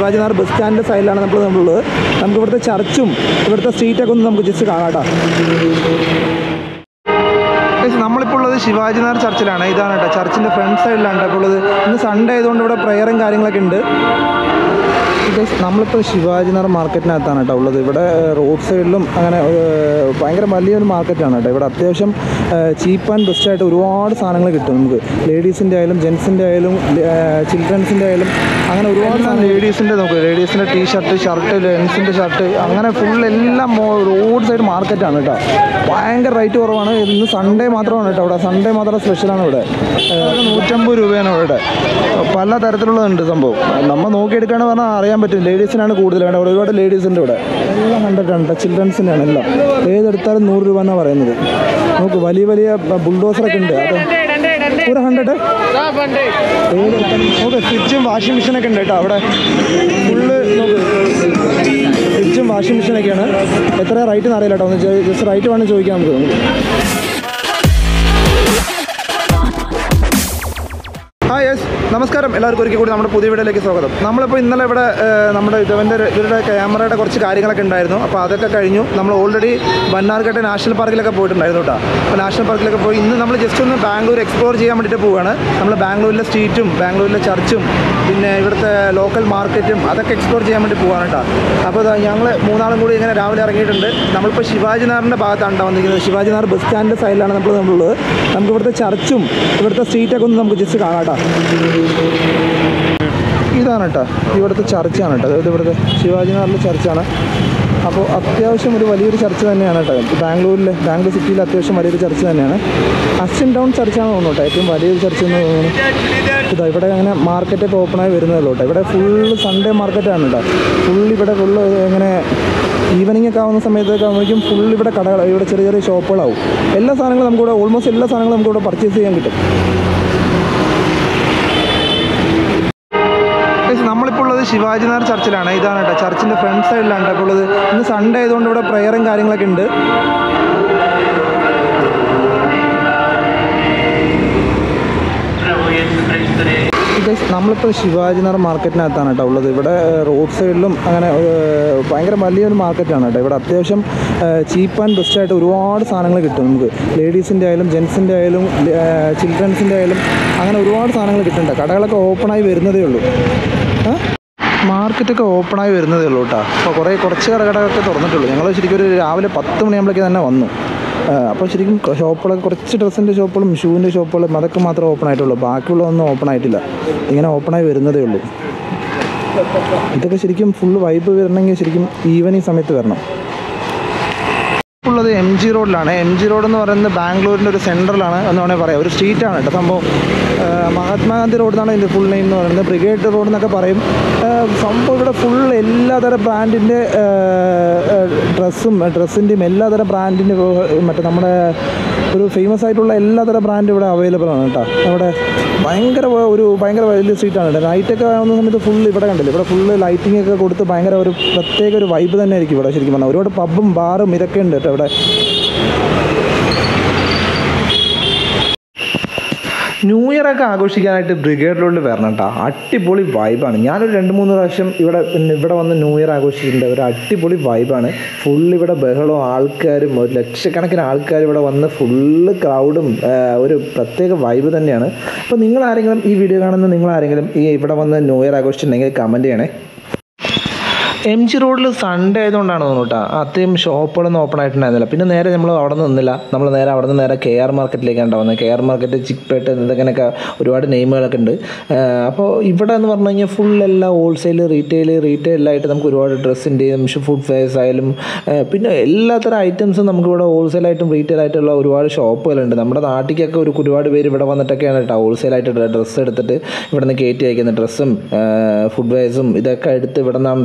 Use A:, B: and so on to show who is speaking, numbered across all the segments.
A: ശിവാജിനഗർ bus സ്റ്റാൻഡിൻ്റെ സൈഡിലാണ് നമ്മൾ നമ്മളുള്ളത് നമുക്ക് ഇവിടുത്തെ ചർച്ചും ഇവിടുത്തെ സ്ട്രീറ്റൊക്കെ ഒന്ന് നമുക്ക് ജസ്റ്റ് കാണാം കേട്ടോ Guys, നമ്മളിപ്പോൾ ഉള്ളത് ശിവാജിനഗർ ചർച്ചിലാണ് ഇതാണ് കേട്ടോ ചർച്ചിൻ്റെ ഫ്രണ്ട് സൈഡിലാണ് കേട്ടോ ഇപ്പോൾ ഉള്ളത് ഇന്ന് സൺഡേ ആയതുകൊണ്ട് ഇവിടെ പ്രെയറും കാര്യങ്ങളൊക്കെ ഉണ്ട് Guys, നമ്മളിപ്പോൾ ശിവാജിനഗർ മാർക്കറ്റിനകത്താണ് കേട്ടോ ഉള്ളത് ഇവിടെ റോഡ് സൈഡിലും അങ്ങനെ ഏഹ്, ഭയങ്കര വലിയൊരു മാർക്കറ്റാണ് കേട്ടോ ഇവിടെ അത്യാവശ്യം ചീപ്പ് ആൻഡ് ബെസ്റ്റ് ആയിട്ട് ഒരുപാട് സാധനങ്ങൾ കിട്ടും നമുക്ക് ലേഡീസിൻ്റെ ആയാലും ജെൻസിൻ്റെ ആയാലും ചിൽഡ്രൻസിൻ്റെ ആയാലും അങ്ങനെ ഒരുപാട് സാധനം ലേഡീസിൻ്റെ നോക്കുക ലേഡീസിൻ്റെ ടീ ഷർട്ട് ഷർട്ട് ജെൻസിൻ്റെ ഷർട്ട് അങ്ങനെ ഫുൾ എല്ലാം റോഡ് സൈഡ് മാർക്കറ്റാണ് കേട്ടോ ഭയങ്കര റേറ്റ് കുറവാണ് ഇന്ന് സൺഡേ മാത്രമാണ് കേട്ടോ ഇവിടെ സൺഡേ മാത്രം സ്പെഷ്യലാണ് ഇവിടെ ഏഹ്, നൂറ്റമ്പത് രൂപയാണ് ഇവിടെ പല തരത്തിലുള്ളതുണ്ട് സംഭവം നമ്മൾ നോക്കിയെടുക്കുകയാണെന്ന് പറഞ്ഞാൽ അറിയാൻ പറ്റും ലേഡീസിനാണ് കൂടുതൽ വേണ്ടത് ഇവിടെ ഒരുപാട് ലേഡീസ് ഉണ്ട് ഇവിടെ എല്ലാം ഹൺഡ്രഡ് ആണ് ചിൽഡ്രൻസിൻ്റെ ആണ് എല്ലാം ഏതെടുത്താലും നൂറ് രൂപ എന്നാണ് പറയുന്നത് നോക്ക് വലിയ വലിയ ബുൾഡോസറൊക്കെ ഉണ്ട് അത് ഒരു ഹൺഡ്രഡ് ഏതെടുത്താലും നോക്ക് ഫ്രിഡ്ജും വാഷിംഗ് മെഷീനൊക്കെ ഉണ്ട് കേട്ടോ അവിടെ ഫുള്ള് നോക്ക് ഫ്രിഡ്ജും വാഷിംഗ് മെഷീനൊക്കെയാണ് എത്ര റേറ്റ് എന്ന് അറിയില്ല കേട്ടോ ഒന്ന് ജസ്റ്റ് റേറ്റ് വേണം ചോദിക്കാം നമുക്ക് ഹായ് യെസ് നമസ്കാരം എല്ലാവർക്കും ഒരിക്കൽ കൂടി നമ്മുടെ പുതിയ വീഡിയോയിലേക്ക് സ്വാഗതം നമ്മളിപ്പോൾ ഇന്നലെ ഇവിടെ ഏഹ്, നമ്മുടെ ഇവൻ്റെ ഇവരുടെ ക്യാമറയുടെ കുറച്ച് കാര്യങ്ങളൊക്കെ ഉണ്ടായിരുന്നു അപ്പോൾ അതൊക്കെ കഴിഞ്ഞു നമ്മൾ ഓൾറെഡി ബന്നാർഘട്ട നാഷണൽ പാർക്കിലൊക്കെ പോയിട്ടുണ്ടായിരുന്നു കേട്ടോ അപ്പോൾ നാഷണൽ പാർക്കിലൊക്കെ പോയി ഇന്ന് നമ്മൾ ജസ്റ്റ് ഒന്ന് ബാംഗ്ലൂർ എക്സ്പ്ലോർ ചെയ്യാൻ വേണ്ടിയിട്ട് പോവുകയാണ് നമ്മൾ ബാംഗ്ലൂരിലെ സ്ട്രീറ്റും ബാംഗ്ലൂരിലെ ചർച്ചും പിന്നെ ഇവിടുത്തെ ലോക്കൽ മാർക്കറ്റും അതൊക്കെ എക്സ്പ്ലോർ ചെയ്യാൻ വേണ്ടി പോവാണ് കേട്ടോ അപ്പോൾ ഞങ്ങൾ മൂന്നാളും കൂടി ഇങ്ങനെ രാവിലെ ഇറങ്ങിയിട്ടുണ്ട് നമ്മളിപ്പോൾ ശിവാജിനഗറിൻ്റെ ഭാഗത്താണ് ട്ടോ വന്നിരിക്കുന്നത് ശിവാജിനഗർ ബസ് സ്റ്റാൻഡിൻ്റെ സൈഡിലാണ് നമ്മൾ നമ്മളുള്ളത് നമുക്ക് ഇവിടുത്തെ ചർച്ചും ഇവിടുത്തെ സ്ട്രീറ്റൊക്കെ ഒന്ന് നമുക്ക് ജസ്റ്റ് കാണാം കേട്ടോ ഇതാണ് കേട്ടോ ഇവിടുത്തെ ചർച്ചാണ് കേട്ടോ അതായത് ഇവിടുത്തെ ശിവാജിനഗറിലെ ചർച്ചാണ് അപ്പോൾ അത്യാവശ്യം ഒരു വലിയൊരു ചർച്ച് തന്നെയാണ് കേട്ടോ ബാംഗ്ലൂരിൽ ബാംഗ്ലൂർ സിറ്റിയിൽ അത്യാവശ്യം വലിയൊരു ചർച്ച് തന്നെയാണ് അച്ഛൻ ടൗൺ ചർച്ചാണ് തോന്നുന്നു കേട്ടോ ഏറ്റവും വലിയൊരു ചർച്ച് എന്ന് തോന്നുന്നു ഇതാ ഇവിടെ അങ്ങനെ മാർക്കറ്റൊക്കെ ഓപ്പണായി വരുന്നതല്ലോ കേട്ടോ ഇവിടെ ഫുള്ള് സൺഡേ മാർക്കറ്റാണ് കേട്ടോ ഫുൾ ഇവിടെ ഫുള്ള് ഇങ്ങനെ ഈവനിങ് ഒക്കെ ആവുന്ന സമയത്തൊക്കെ ആകുമ്പോഴേക്കും ഫുൾ ഇവിടെ കടകൾ ഇവിടെ ചെറിയ ചെറിയ ഷോപ്പുകളാവും എല്ലാ സാധനങ്ങളും നമുക്കിവിടെ ഓൾമോസ്റ്റ് എല്ലാ സാധനങ്ങളും നമുക്കിവിടെ പർച്ചേസ് ചെയ്യാൻ കിട്ടും Guys, നമ്മളിപ്പോൾ ഉള്ളത് ശിവാജിനഗർ ചർച്ചിലാണ് ഇതാണ് കേട്ടോ ചർച്ചിൻ്റെ ഫ്രണ്ട് സൈഡിലാണ് കേട്ടോ ഇപ്പോൾ ഉള്ളത് ഇന്ന് സൺഡേ ആയതുകൊണ്ട് ഇവിടെ പ്രെയറും കാര്യങ്ങളൊക്കെ ഉണ്ട് Guys, നമ്മളിപ്പോൾ ശിവാജിനഗർ മാർക്കറ്റിനകത്താണ് കേട്ടോ ഉള്ളത് ഇവിടെ റോഡ് സൈഡിലും അങ്ങനെ ഏഹ്, ഭയങ്കര വലിയൊരു മാർക്കറ്റാണ് കേട്ടോ ഇവിടെ അത്യാവശ്യം ചീപ്പ് ആൻഡ് ബെസ്റ്റ് ആയിട്ട് ഒരുപാട് സാധനങ്ങൾ കിട്ടും നമുക്ക് ലേഡീസിൻ്റെ ആയാലും ജെൻസിൻ്റെ ആയാലും ചിൽഡ്രൻസിൻ്റെ ആയാലും അങ്ങനെ ഒരുപാട് സാധനങ്ങൾ കിട്ടുന്നുണ്ട് കടകളൊക്കെ ഓപ്പണായി വരുന്നതേ ഉള്ളൂ ആ? മാർക്കറ്റൊക്കെ ഓപ്പണായി വരുന്നതേ ഉള്ളൂ കേട്ടോ അപ്പോൾ കുറേ കുറച്ച് കടകളൊക്കെ തുറന്നിട്ടുള്ളൂ ഞങ്ങൾ ശരിക്കും ഒരു രാവിലെ പത്ത് മണിയാകുമ്പോഴേക്ക് തന്നെ വന്നു ആ, അപ്പോൾ ശരിക്കും ഷോപ്പുകളൊക്കെ കുറച്ച് ഡ്രസ്സിൻ്റെ ഷോപ്പുകളും ഷൂവിൻ്റെ ഷോപ്പുകളും അതൊക്കെ മാത്രമേ ഓപ്പൺ ആയിട്ടുള്ളൂ ബാക്കിയുള്ളതൊന്നും ഓപ്പൺ ആയിട്ടില്ല ഇങ്ങനെ ഓപ്പണായി വരുന്നതേ ഉള്ളൂ ഇതൊക്കെ ശരിക്കും ഫുള്ള് വൈബ് വരണമെങ്കിൽ ശരിക്കും ഈവനിങ് സമയത്ത് വരണം ഉള്ളത് എം ജി റോഡിലാണ് എം ജി റോഡ് എന്ന് പറയുന്നത് ബാംഗ്ലൂരിൻ്റെ ഒരു സെൻട്രലാണ് എന്ന് വേണമെങ്കിൽ പറയാം ഒരു സ്ട്രീറ്റാണ് കേട്ടോ സംഭവം ആ, മഹാത്മാഗാന്ധി റോഡ് എന്നാണ് ഇതിൻ്റെ ഫുൾ നെയിം എന്ന് പറയുന്നത് ബ്രിഗേഡ് റോഡ് എന്നൊക്കെ പറയും ആ, സംഭവം ഇവിടെ ഫുൾ എല്ലാതരം ബ്രാൻഡിൻ്റെ ഡ്രസ്സും ഡ്രസ്സിൻ്റെയും എല്ലാതരം ബ്രാൻഡിൻ്റെ മറ്റേ നമ്മുടെ ഒരു ഫേമസ് ആയിട്ടുള്ള എല്ലാതരം ബ്രാൻഡും ഇവിടെ അവൈലബിൾ ആണ് കേട്ടോ അവിടെ ഭയങ്കര വ- ഒരു ഭയങ്കര വലിയ സ്ട്രീറ്റാണ് കേട്ടോ നൈറ്റൊക്കെ ആവുന്ന സമയത്ത് ഫുൾ ഇവിടെ കണ്ടില്ല ഇവിടെ ഫുള്ള് ലൈറ്റിംഗ് ഒക്കെ കൊടുത്ത് ഭയങ്കര ഒരു പ്രത്യേക ഒരു വൈബ് തന്നെ ആയിരിക്കും ഇവിടെ ശരിക്കും പറഞ്ഞാൽ ഒരുപാട് പബ്ബും ബാറും ഇതൊക്കെ ഉണ്ട് കേട്ടോ ഇവിടെ ന്യൂ ഇയർ ഒക്കെ ആഘോഷിക്കാനായിട്ട് ബ്രിഗേഡ് റോഡിൽ വരണം കേട്ടോ അടിപൊളി വൈബാണ് ഞാനൊരു രണ്ട് മൂന്ന് പ്രാവശ്യം ഇവിടെ പിന്നെ ഇവിടെ വന്ന് ന്യൂ ഇയർ ആഘോഷിച്ചിട്ടുണ്ട് ഒരു അടിപൊളി വൈബാണ് ഫുള്ള് ഇവിടെ ബഹളവും ആൾക്കാരും ഒരു ലക്ഷക്കണക്കിന് ആൾക്കാർ ഇവിടെ വന്ന് ഫുള്ള് ക്രൗഡും ഒരു പ്രത്യേക വൈബ് തന്നെയാണ് അപ്പോൾ നിങ്ങൾ ആരെങ്കിലും ഈ വീഡിയോ കാണുന്ന നിങ്ങൾ ആരെങ്കിലും ഈ ഇവിടെ വന്ന് ന്യൂ ഇയർ ആഘോഷിച്ചിട്ടുണ്ടെങ്കിൽ കമൻറ്റ് ചെയ്യണേ എം ജി റോഡിൽ സൺഡേ ആയതുകൊണ്ടാണ് തോന്നുന്നു കേട്ടോ അത്രയും ഷോപ്പുകളൊന്നും ഓപ്പൺ ആയിട്ടുണ്ടായിരുന്നില്ല പിന്നെ നേരെ നമ്മൾ അവിടെ നിന്ന് നിന്നില്ല നമ്മൾ നേരെ അവിടെ നിന്ന് നേരെ കെ ആർ മാർക്കറ്റിലേക്കാണ് വന്നത് കെ ആർ മാർക്കറ്റ് ചിക്പേട്ട് ഇതൊക്കെയൊക്കെ ഒരുപാട് നെയിമുകളൊക്കെ ഉണ്ട് അപ്പോൾ ഇവിടെ എന്ന് പറഞ്ഞു കഴിഞ്ഞാൽ ഫുൾ എല്ലാം ഹോൾസെയിൽ റീറ്റെയിൽ റീറ്റെയിലായിട്ട് നമുക്ക് ഒരുപാട് ഡ്രസ്സിൻ്റെയും ഫുഡ് ഫെയർസ് ആയാലും ആ, പിന്നെ എല്ലാത്തരം ഐറ്റംസും നമുക്ക് ഇവിടെ ഹോൾസെയിലായിട്ടും റീറ്റെയിൽ ആയിട്ടുള്ള ഒരുപാട് ഷോപ്പുകളുണ്ട് നമ്മുടെ നാട്ടിലേക്കൊക്കെ ഒരു ഒരുപാട് പേര് ഇവിടെ വന്നിട്ടൊക്കെയാണ് കേട്ടോ ഹോൾസെയിലായിട്ട് ഡ്രസ്സ് എടുത്തിട്ട് ഇവിടെ നിന്ന് കയറ്റി അയക്കുന്ന ഡ്രസ്സും ഫുഡ് വെയർസും ഇതൊക്കെ എടുത്ത് ഇവിടെ നിന്നാണ് കേട്ടോ കയറ്റി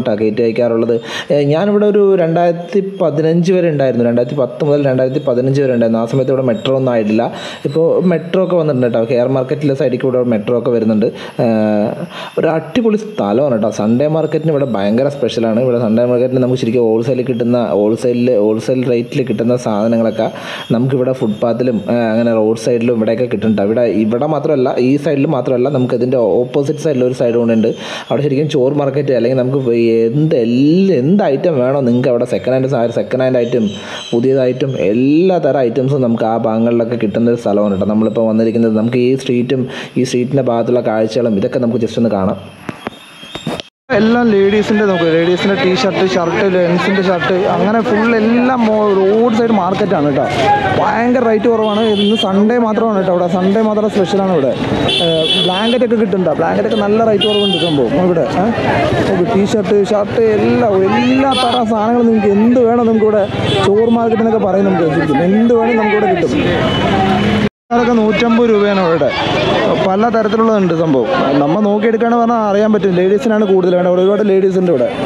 A: ഉപയോഗിക്കാറുള്ളത് ഏഹ് ഞാനിവിടെ ഒരു രണ്ടായിരത്തി പതിനഞ്ച് വരെ ഉണ്ടായിരുന്നു രണ്ടായിരത്തി പത്ത് മുതൽ രണ്ടായിരത്തി പതിനഞ്ച് വരെ ഉണ്ടായിരുന്നു ആ സമയത്ത് ഇവിടെ മെട്രോ ഒന്നും ആയിട്ടില്ല ഇപ്പോൾ മെട്രോ ഒക്കെ വന്നിട്ടുണ്ട് കേട്ടോ കെയർ മാർക്കറ്റിലെ സൈഡിൽ കൂടെ മെട്രോ ഒക്കെ വരുന്നുണ്ട് ഏഹ് ഒരു അടിപൊളി സ്ഥലമാണ് കേട്ടോ സൺഡേ മാർക്കറ്റിന് ഇവിടെ ഭയങ്കര സ്പെഷ്യലാണ് ഇവിടെ സൺഡേ മാർക്കറ്റിന് നമുക്ക് ശരിക്കും ഹോൾസെയിൽ കിട്ടുന്ന ഹോൾസെയിൽ ഹോൾസെയിൽ റേറ്റിൽ കിട്ടുന്ന സാധനങ്ങളൊക്കെ നമുക്കിവിടെ ഫുട്പാത്തിലും അങ്ങനെ റോഡ് സൈഡിലും ഇവിടെയൊക്കെ കിട്ടുന്നുണ്ട് ഇവിടെ ഇവിടെ മാത്രമല്ല ഈ സൈഡിൽ മാത്രമല്ല നമുക്ക് ഇതിൻ്റെ ഓപ്പോസിറ്റ് സൈഡിൽ ഒരു സൈഡ് കൊണ്ടുണ്ട് അവിടെ ശരിക്കും ചോറ് മാർക്കറ്റ് അല്ലെങ്കിൽ നമുക്ക് എന്ത് എല്ലാ എന്ത് ഐറ്റം വേണോ നിങ്ങൾക്ക് അവിടെ സെക്കൻഡ് ഹാൻഡ് സാധനം സെക്കൻഡ് ഹാൻഡ് ഐറ്റം പുതിയതായിട്ടും എല്ലാ തരം ഐറ്റംസും നമുക്ക് ആ ഭാഗങ്ങളിലൊക്കെ കിട്ടുന്ന ഒരു സ്ഥലമാണ് കേട്ടോ നമ്മളിപ്പോൾ വന്നിരിക്കുന്നത് നമുക്ക് ഈ സ്ട്രീറ്റും ഈ സ്ട്രീറ്റിൻ്റെ ഭാഗത്തുള്ള കാഴ്ചകളും ഇതൊക്കെ നമുക്ക് ജസ്റ്റ് ഒന്ന് കാണാം എല്ലാം ലേഡീസിൻ്റെ നോക്ക് ലേഡീസിൻ്റെ ടീ ഷർട്ട് ഷർട്ട് ലെൻസിൻ്റെ ഷർട്ട് അങ്ങനെ ഫുൾ എല്ലാം റോഡ് സൈഡ് മാർക്കറ്റാണ് കേട്ടോ ഭയങ്കര റേറ്റ് കുറവാണ് ഇന്ന് സൺഡേ മാത്രമാണ് കേട്ടോ ഇവിടെ സൺഡേ മാത്രം സ്പെഷ്യലാണ് ഇവിടെ ബ്ലാങ്കറ്റ് ഒക്കെ കിട്ടുന്നുണ്ടോ ബ്ലാങ്കറ്റ് ഒക്കെ നല്ല റേറ്റ് കുറവുണ്ട് സംഭവം ഇവിടെ നോക്ക് ടീ ഷർട്ട് ഷർട്ട് എല്ലാം എല്ലാ തരം സാധനങ്ങളും നിങ്ങൾക്ക് എന്ത് വേണം നിങ്ങൾക്ക് ഇവിടെ ചോറ് മാർക്കറ്റ് എന്നൊക്കെ പറയും നമുക്ക് ശരിക്കും എന്ത് വേണം നമുക്ക് ഇവിടെ കിട്ടും അതൊക്കെ നൂറ്റമ്പത് രൂപയാണ് ഇവിടെ പല തരത്തിലുള്ളതുണ്ട് സംഭവം നമ്മൾ നോക്കിയെടുക്കുകയാണെന്ന് പറഞ്ഞാൽ അറിയാൻ പറ്റും ലേഡീസിനാണ് കൂടുതൽ വേണ്ടത് ഇവിടെ ഒരുപാട് ലേഡീസ് ഉണ്ട് ഇവിടെ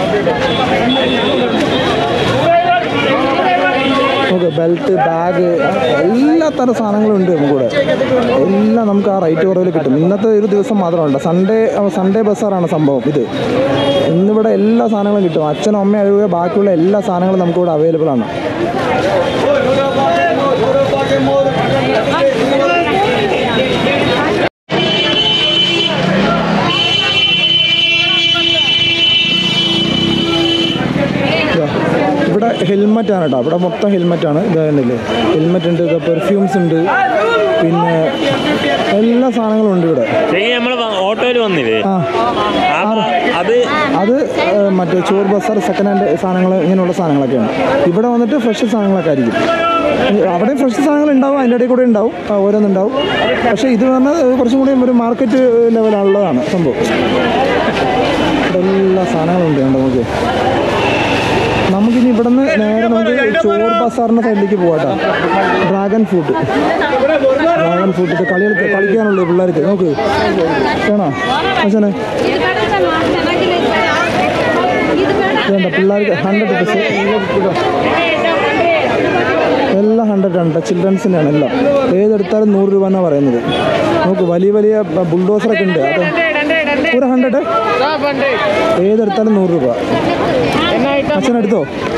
A: നമുക്ക് ബെൽറ്റ് ബാഗ് എല്ലാ തരം സാധനങ്ങളും ഉണ്ട് നമുക്കിവിടെ എല്ലാം നമുക്ക് ആ റേറ്റ് കുറവിൽ കിട്ടും ഇന്നത്തെ ഒരു ദിവസം മാത്രമല്ല സൺഡേ സൺഡേ ബസ്സാറാണ് സംഭവം ഇത് ഇന്നിവിടെ എല്ലാ സാധനങ്ങളും കിട്ടും അച്ഛനും അമ്മയും ഒഴികെ ബാക്കിയുള്ള എല്ലാ സാധനങ്ങളും നമുക്കിവിടെ അവൈലബിൾ ആണ് ഇതാ, ഇവിടെ ഹെൽമെറ്റ് ആണ് കേട്ടോ ഇവിടെ മൊത്തം ഹെൽമെറ്റ് ആണ് ഇത് കണ്ടില്ലേ ഹെൽമെറ്റ് ഉണ്ട് ഇത് പെർഫ്യൂംസ് ഉണ്ട് പിന്നെ എല്ലാ സാധനങ്ങളും ഉണ്ട് ഇവിടെ
B: ശരി നമ്മൾ ഓട്ടോയിൽ വന്നില്ലേ
A: ആ
B: ആ, അത്
A: അത് ഏഹ്, മറ്റേ ചോർ ബസാർ സെക്കൻഡ് ഹാൻഡ് സാധനങ്ങൾ ഇങ്ങനെയുള്ള സാധനങ്ങളൊക്കെയാണ് ഇവിടെ വന്നിട്ട് ഫ്രഷ് സാധനങ്ങളൊക്കെ ആയിരിക്കും അവിടെ ഫ്രഷ് സാധനങ്ങൾ ഉണ്ടാവും അതിൻ്റെ ഇടയിൽ കൂടെ ഉണ്ടാവും ആ, ഓരോന്നുണ്ടാവും പക്ഷേ ഇത് പറഞ്ഞാൽ കുറച്ചും കൂടി ഒരു മാർക്കറ്റ് ലെവലുള്ളതാണ് സംഭവം ഇവിടെ എല്ലാ സാധനങ്ങളും ഉണ്ട് കണ്ടോ നമുക്ക് നമുക്കിനി ഇവിടെ നിന്ന് നേരെ നമുക്ക് ചോർ ബസാറിൻ്റെ സൈഡിലേക്ക് പോകാട്ടോ ഡ്രാഗൺ ഫ്രൂട്ട് ഡ്രാഗൺ ഫ്രൂട്ട് ഇത് കളി കളിക്കാനുള്ളൂ പിള്ളേർക്ക് നോക്ക് വേണോ അച്ഛനെ
C: ಇದು ಬೇಡ ಸರ್ ಚೆನ್ನಾಗಿಲ್ಲ ಇದು ಬೇಡ. ಇದು ಬೇಡ
A: വേണ്ട പിള്ളേർക്ക് ഹൺഡ്രഡ് റുപ്പീസ് എല്ലാം ഹൺഡ്രഡ് ആണ് ചിൽഡ്രൻസിനാണ് എല്ലാം ഏതെടുത്താലും നൂറ് രൂപ എന്നാണ് പറയുന്നത് നോക്ക് വലിയ വലിയ ബുൾഡോസറൊക്കെ ഉണ്ട് അത് ഒരു ഹൺഡ്രഡ് ഏതെടുത്താലും നൂറ് രൂപ അച്ഛനെടുത്തോ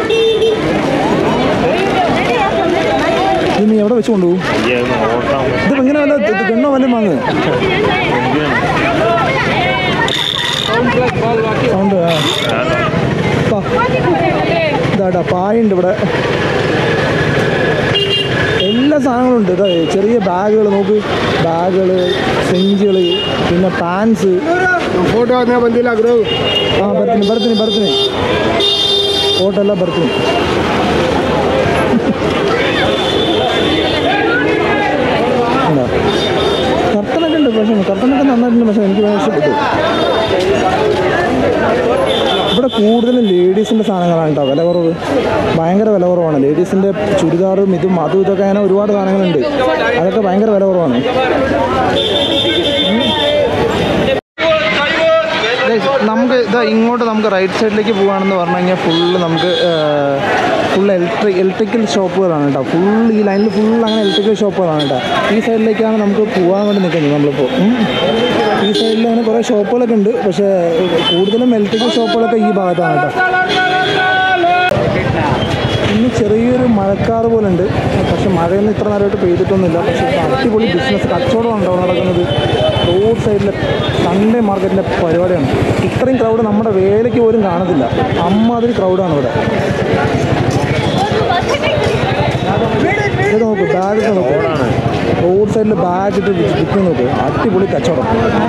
A: ഇനി എവിടെ വെച്ച് കൊണ്ടുപോകും
B: ഓട്ടം
A: ഇത് ഇങ്ങനെ വല്ല ഇത് ഗണ്ണോ വല്ലതും വാങ്ങ് സൗണ്ട് ആ ഇതാടാ പായുണ്ട് ഇവിടെ എല്ലാ സാധനങ്ങളും ഉണ്ട് ഇതാ ചെറിയ ബാഗുകൾ നോക്ക് ബാഗുകൾ സെഞ്ചുകൾ പിന്നെ പാൻസ്
D: ಫೋಟೋ ಅದನ್ನ ಬಂದಿಲ್ಲ ಗುರು
A: ആ ಬರ್ತೀನಿ ಬರ್ತೀನಿ ಬರ್ತೀನಿ ಫೋಟೋ ಎಲ್ಲ ಬರ್ತೀನಿ ഉണ്ടോ? കർട്ടനൊക്കെ ഉണ്ട് പക്ഷേ കർട്ടനൊക്കെ നന്നായിട്ടുണ്ട് പക്ഷേ എനിക്ക് ഭയങ്കര ഇഷ്ടപ്പെട്ടു ഇവിടെ കൂടുതലും ലേഡീസിൻ്റെ സാധനങ്ങളാണ് കേട്ടോ വില കുറവ് ഭയങ്കര വില കുറവാണ് ലേഡീസിൻ്റെ ചുരിദാറും ഇതും അതും ഇതൊക്കെ അങ്ങനെ ഒരുപാട് സാധനങ്ങളുണ്ട് അതൊക്കെ ഭയങ്കര വില കുറവാണ് നമുക്ക് ഇതാ ഇങ്ങോട്ട് നമുക്ക് റൈറ്റ് സൈഡിലേക്ക് പോകുകയാണെന്ന് പറഞ്ഞു കഴിഞ്ഞാൽ ഫുള്ള് നമുക്ക് ഫുൾ ഇലക്ട്രിക് ഇലക്ട്രിക്കൽ ഷോപ്പുകളാണ് കേട്ടോ ഫുൾ ഈ ലൈനിൽ ഫുൾ അങ്ങനെ ഇലക്ട്രിക്കൽ ഷോപ്പുകളാണ് കേട്ടോ ഈ സൈഡിലേക്കാണ് നമുക്ക് പോകാൻ വേണ്ടി നിൽക്കുന്നത് നമ്മളിപ്പോൾ ഉം. ഈ സൈഡിൽ അങ്ങനെ കുറേ ഷോപ്പുകളൊക്കെ ഉണ്ട് പക്ഷേ കൂടുതലും ഇലക്ട്രിക്കൽ ഷോപ്പുകളൊക്കെ ഈ ഭാഗത്താണ് കേട്ടോ ഇന്ന് ചെറിയൊരു മഴക്കാറ് പോലെ ഉണ്ട് പക്ഷെ മഴയൊന്നും ഇത്ര നേരമായിട്ട് പെയ്തിട്ടൊന്നുമില്ല പക്ഷേ ഇപ്പം അടിപൊളി ബിസിനസ് കച്ചവടം ഉണ്ടോ നടക്കുന്നത് റോഡ് സൈഡിലെ സൺഡേ മാർക്കറ്റിലെ പരിപാടിയാണ് ഇത്രയും ക്രൗഡ് നമ്മുടെ വേലയ്ക്ക് പോലും കാണത്തില്ല അമ്മാതിരി ക്രൗഡാണ് ഇവിടെ ഇത് നോക്കൂ ബാഗ് ഒക്കെ നോക്കൂ റോഡ് സൈഡിൽ ബാഗ് ഇട്ട് വിൽക്കുന്ന നോക്കൂ അടിപൊളി കച്ചവടം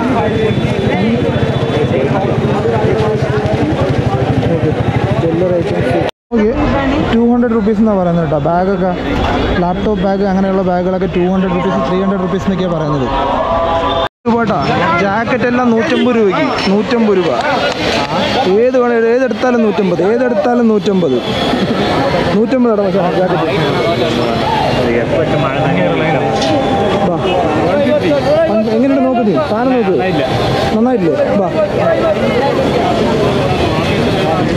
A: jewellery items okay two hundred rupees എന്നാണ് പറയുന്നത് കേട്ടോ ബാഗൊക്കെ ലാപ്ടോപ്പ് ബാഗ് അങ്ങനെയുള്ള ബാഗുകളൊക്കെ two hundred rupees three hundred rupees എന്നൊക്കെയാണ് പറയുന്നത് രൂപട്ടാ ജാക്കറ്റ് എല്ലാം നൂറ്റമ്പത് രൂപയ്ക്ക് നൂറ്റമ്പത് രൂപ ഏത് വേണേ ഏതെടുത്താലും നൂറ്റമ്പത് ഏതെടുത്താലും നൂറ്റമ്പത് നൂറ്റമ്പത് ഇടാം പക്ഷേ ജാക്കറ്റ്
B: എപ്പോഴും മഴ നനയാനുള്ള
A: വാ പഞ്ച് എങ്ങനെയുണ്ട് നോക്ക് നീ സാധനം നോക്ക് നന്നായിട്ടില്ലേ വാ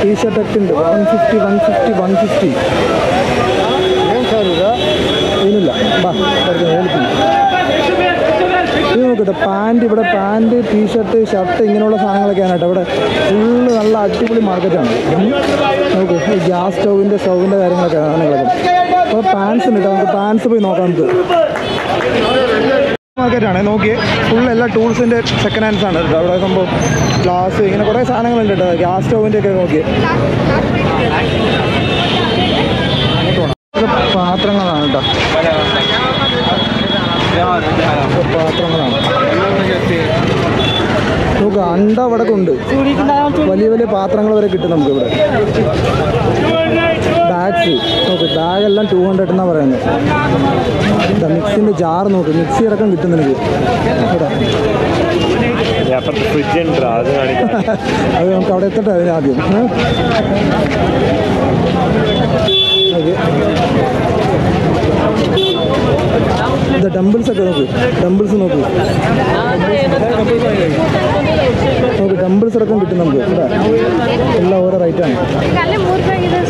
A: ടീഷർട്ട് ഒക്കെ ഉണ്ട് one fifty one fifty one fifty
D: ಏನು ಸರ್ ಇದು
A: ഇതിനില്ല ബാ കുറച്ച് മേടിക്കുന്നു ഇത് നോക്കട്ടെ പാൻറ് ഇവിടെ പാൻറ് ടീഷർട്ട് ഷർട്ട് ഇങ്ങനെയുള്ള സാധനങ്ങളൊക്കെയാണ് കേട്ടോ ഇവിടെ ഫുള്ള് നല്ല അടിപൊളി മാർക്കറ്റാണ് നോക്ക് ഈ ഗ്യാസ് സ്റ്റൗവിൻ്റെ സ്റ്റൗവിൻ്റെ കാര്യങ്ങളൊക്കെ സാധനങ്ങളൊക്കെ അപ്പോൾ പാൻസ് ഉണ്ട് കേട്ടോ നമുക്ക് പാൻസ് പോയി നോക്കാം നമുക്ക് മാർക്കറ്റാണ് നോക്കി ഫുൾ എല്ലാ ടൂൾസിൻ്റെ സെക്കൻഡ് ഹാൻഡ്സ് ആണ് കേട്ടോ അവിടെ സംഭവം ഗ്ലാസ് ഇങ്ങനെ കുറേ സാധനങ്ങളുണ്ട് കേട്ടോ ഗ്യാസ് സ്റ്റൗവിൻ്റെ ഒക്കെ നോക്കി ഇത് പാത്രങ്ങളാണ് കേട്ടോ ഇത് പാത്രങ്ങളാണ് നോക്ക് അണ്ട അവിടെ ഉണ്ട് വലിയ വലിയ പാത്രങ്ങൾ വരെ കിട്ടും നമുക്ക് ഇവിടെ ബാഗ്സ് നോക്ക് ബാഗ് എല്ലാം ടു ഹൺഡ്രഡ് എന്നാണ് പറയുന്നത് ഇതാ മിക്സിൻ്റെ ജാർ നോക്ക് മിക്സി അടക്കം കിട്ടും നിനക്ക് ഇവിടെ
B: അപ്പുറത്ത് ഫ്രിഡ്ജ് ഉണ്ട് അത് കാണിക്കാം
A: അത് നമുക്ക് അവിടെ എത്തട്ടെ അതിന് ആദ്യം ഏ? ഓക്കെ ഇത് ഡംബിൾസ് ഒക്കെ നോക്ക് ഡംബിൾസ് നോക്ക് നോക്ക് ഡംബിൾസ് അടക്കം കിട്ടും നമുക്ക് ഇവിടെ എല്ലാം ഓരോ റേറ്റാണ്
C: ಅಲ್ಲೇ ಮೂರು ರೂಪಾಯಿ ಇದೆ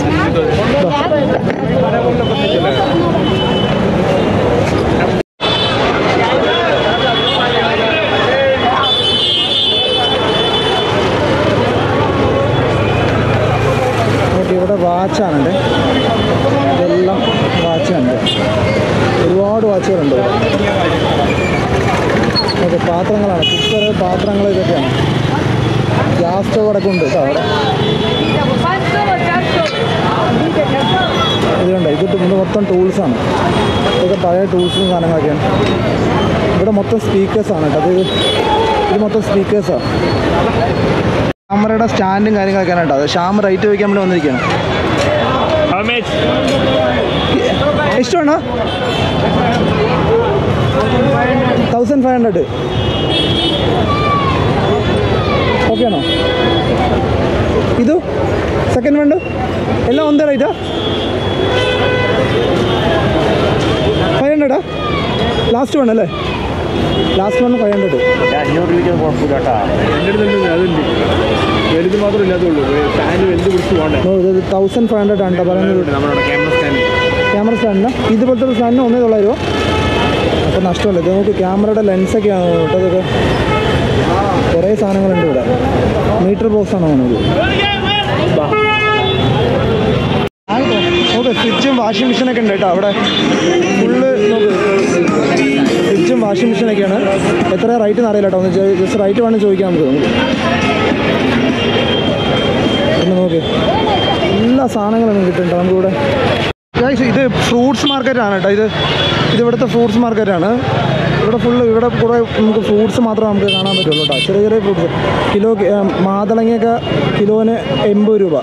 A: ഓക്കെ ഇവിടെ വാച്ചാണ് ഇതെല്ലാം വാച്ചാണ് ഒരുപാട് വാച്ചുകളുണ്ട് ഇവിടെ ഓക്കെ പാത്രങ്ങളാണ് കുക്കർ പാത്രങ്ങൾ ഇതൊക്കെയാണ് ഗ്യാസ് സ്റ്റവ് അടക്കം ഉണ്ട് കേട്ടോ അവിടെ ഇതുണ്ട് ഇത് ഇത് മൊത്തം ടൂൾസാണ് ഇതൊക്കെ പഴയ ടൂൾസും സാധനങ്ങളൊക്കെയാണ് ഇവിടെ മൊത്തം സ്പീക്കേഴ്സാണ് കേട്ടോ അത് ഇത് മൊത്തം സ്പീക്കേഴ്സാണ് ക്യാമറയുടെ സ്റ്റാൻഡും കാര്യങ്ങളൊക്കെയാണ് കേട്ടോ അത് ഷ്യാം റൈറ്റ് വയ്ക്കാൻ വേണ്ടി വന്നിരിക്കുകയാണ്
B: How much?
A: ഇഷ്ടമാണോ തൗസൻഡ് ഫൈവ് ഹൺഡ്രഡ് ഓക്കെ ആണോ ಇದು ಸೆಕೆಂಡ್ ಒಂದು ಎಲ್ಲ ಒಂದೇ ರೈಟಾ ഫൈവ് ഹൺഡ്രഡാ ലാസ്റ്റ് വൺ അല്ലേ ലാസ്റ്റ് വൺ ഫൈവ് ഹൺഡ്രഡ്
B: അഞ്ഞൂറ് രൂപയ്ക്ക് കുഴപ്പമില്ല കേട്ടോ
D: എൻ്റെ അടുത്തുണ്ട് അതുണ്ട് വലുത് മാത്രമേ ഇല്ലാത്തുള്ളൂ ഫാൻ വലുത് പിടിച്ച് പോകണ്ടേ
A: ഇത് തൗസൻഡ് ഫൈവ് ഹൺഡ്രഡ് ആണ് കേട്ടോ പറയുന്നത്
D: നമ്മുടെ ക്യാമറ സ്റ്റാൻഡ്
A: ക്യാമറ സ്റ്റാൻഡിന് ഇതുപോലത്തെ ഒരു സ്റ്റാൻഡിന് ഒന്നേ തൊള്ളായിരം അപ്പോൾ നഷ്ടമല്ല ഇത് നമുക്ക് ക്യാമറയുടെ ലെൻസൊക്കെയാണ് കേട്ടോ ഇതൊക്കെ കുറേ സാധനങ്ങളുണ്ട് ഇവിടെ മീറ്റർ ബോക്സ് ആണ് നമുക്ക് ഓക്കെ ഫ്രിഡ്ജും വാഷിംഗ് മെഷീനൊക്കെ ഉണ്ട് കേട്ടോ അവിടെ ഫുള്ള് നോക്ക് ഫ്രിഡ്ജും വാഷിംഗ് മെഷീനൊക്കെയാണ് എത്ര റേറ്റ് എന്ന് അറിയില്ല കേട്ടോ ഒന്ന് ജസ്റ്റ് റേറ്റ് വേണം ചോദിക്കാം നമുക്ക് പിന്നെ നോക്ക് എല്ലാ സാധനങ്ങളും കിട്ടുന്നുണ്ട് നമുക്കിവിടെ ഗൈസ് ഇത് ഫ്രൂട്ട്സ് മാർക്കറ്റാണ് കേട്ടോ ഇത് ഇത് ഇവിടുത്തെ ഫ്രൂട്ട്സ് മാർക്കറ്റാണ് ഇവിടെ ഫുള്ള് ഇവിടെ കുറേ നമുക്ക് ഫ്രൂട്ട്സ് മാത്രമേ നമുക്ക് കാണാൻ പറ്റുള്ളൂ കേട്ടോ ചെറിയ ചെറിയ ഫ്രൂട്ട്സ് കിലോ മാതളങ്ങയൊക്കെ കിലോന് എൺപത് രൂപ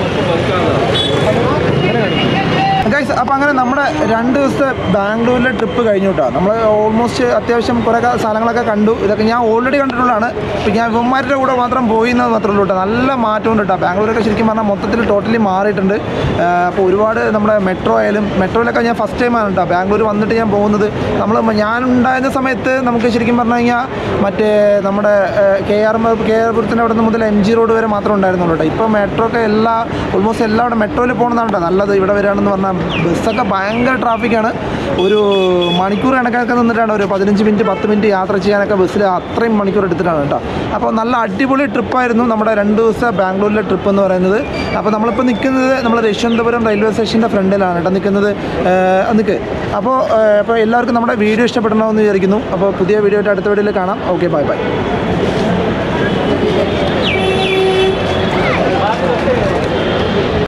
A: ഗൈസ് അപ്പോൾ അങ്ങനെ നമ്മുടെ രണ്ട് ദിവസത്തെ ബാംഗ്ലൂരിലെ ട്രിപ്പ് കഴിഞ്ഞു കേട്ടോ നമ്മൾ ഓൾമോസ്റ്റ് അത്യാവശ്യം കുറേ ക- സ്ഥലങ്ങളൊക്കെ കണ്ടു ഇതൊക്കെ ഞാൻ ഓൾറെഡി കണ്ടിട്ടുള്ളതാണ് ഇപ്പം ഞാൻ ഇവന്മാരുടെ കൂടെ മാത്രം പോയി എന്നത് മാത്രമേ ഉള്ളൂ കേട്ടോ നല്ല മാറ്റമുണ്ട് കേട്ടോ ബാംഗ്ലൂരൊക്കെ ശരിക്കും പറഞ്ഞാൽ മൊത്തത്തിൽ ടോട്ടലി മാറിയിട്ടുണ്ട് അപ്പോൾ ഒരുപാട് നമ്മുടെ മെട്രോ ആയാലും മെട്രോയിലൊക്കെ ഞാൻ ഫസ്റ്റ് ടൈമാണ് കേട്ടോ ബാംഗ്ലൂർ വന്നിട്ട് ഞാൻ പോകുന്നത് നമ്മൾ ഞാൻ ഉണ്ടായിരുന്ന സമയത്ത് നമുക്ക് ശരിക്കും പറഞ്ഞു കഴിഞ്ഞാൽ മറ്റേ നമ്മുടെ കെ ആർ കെ ആർ പുരത്തിൻ്റെ അവിടെ നിന്ന് മുതൽ എം ജി റോഡ് വരെ മാത്രമേ ഉണ്ടായിരുന്നുള്ളൂ കേട്ടോ ഇപ്പോൾ മെട്രോ ഒക്കെ എല്ലാ ഓൾമോസ്റ്റ് എല്ലാം അവിടെ മെട്രോയിൽ പോകുന്നതാണ് കേട്ടോ നല്ലത് ഇവിടെ വരികയാണെന്ന് പറഞ്ഞാൽ ബസ്സൊക്കെ ഭയങ്കര ട്രാഫിക്കാണ് ഒരു മണിക്കൂർ കണക്കൊക്കെ നിന്നിട്ടാണ് ഒരു പതിനഞ്ച് മിനിറ്റ് പത്ത് മിനിറ്റ് യാത്ര ചെയ്യാനൊക്കെ ബസ്സിൽ അത്രയും മണിക്കൂർ എടുത്തിട്ടാണ് കേട്ടോ അപ്പോൾ നല്ല അടിപൊളി ട്രിപ്പായിരുന്നു നമ്മുടെ രണ്ട് ദിവസത്തെ ബാംഗ്ലൂരിലെ ട്രിപ്പ് എന്ന് പറയുന്നത് അപ്പോൾ നമ്മളിപ്പോൾ നിൽക്കുന്നത് നമ്മൾ യശ്വന്തപുരം റെയിൽവേ സ്റ്റേഷൻ്റെ ഫ്രണ്ടിലാണ് കേട്ടോ നിൽക്കുന്നത് നിൽക്ക് അപ്പോൾ അപ്പോൾ എല്ലാവർക്കും നമ്മുടെ വീഡിയോ ഇഷ്ടപ്പെടണമെന്ന് വിചാരിക്കുന്നു അപ്പോൾ പുതിയ വീഡിയോ ആയിട്ട് അടുത്ത വീഡിയോയിൽ കാണാം ഓക്കെ ബൈ ബൈ